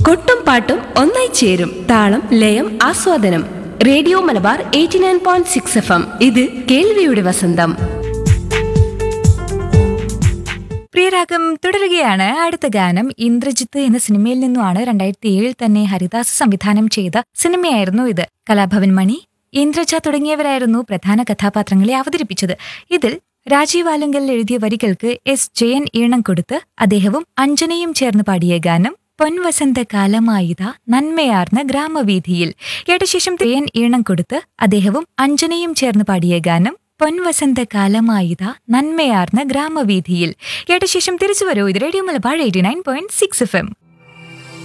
കൊട്ടും പാട്ടും ഒന്നായി ചേരും താളം ലയം ആസ്വാദനം radio Malabar eighty nine point six F M ഇത് കേൾവിയുടെ വസന്തം പ്രിയരാഗം തുടരുകയാണ് അടുത്ത ഗാനം ഇന്ദ്രജിത്ത് എന്ന സിനിമയിൽ നിന്നുമാണ് രണ്ടായിരത്തി ഏഴിൽ തന്നെ ഹരിദാസ് സംവിധാനം ചെയ്ത സിനിമയായിരുന്നു ഇത് കലാഭവൻ മണി ഇന്ദ്രജ തുടങ്ങിയവരായിരുന്നു പ്രധാന കഥാപാത്രങ്ങളെ അവതരിപ്പിച്ചത് ഇതിൽ രാജീവ് ആലുങ്കൽ എഴുതിയ വരികൾക്ക് എസ് ജയൻ ഈണം കൊടുത്ത് അദ്ദേഹവും അഞ്ജനയും ചേർന്ന് പാടിയ ഗാനം പൊൻവസന്ത കാലമായിത നന്മയാർന്ന ഗ്രാമവീഥിയിൽ കേട്ട ശേഷം ജയൻ ഈണം കൊടുത്ത് അദ്ദേഹവും അഞ്ജനയും ചേർന്ന് പാടിയ ഗാനം പൊൻവസന്ത കാലമായിത നന്മയാർന്ന ഗ്രാമവീഥിയിൽ കേട്ട ശേഷം തിരിച്ചു വരൂ ഇത് radio Malabar eighty nine point six F M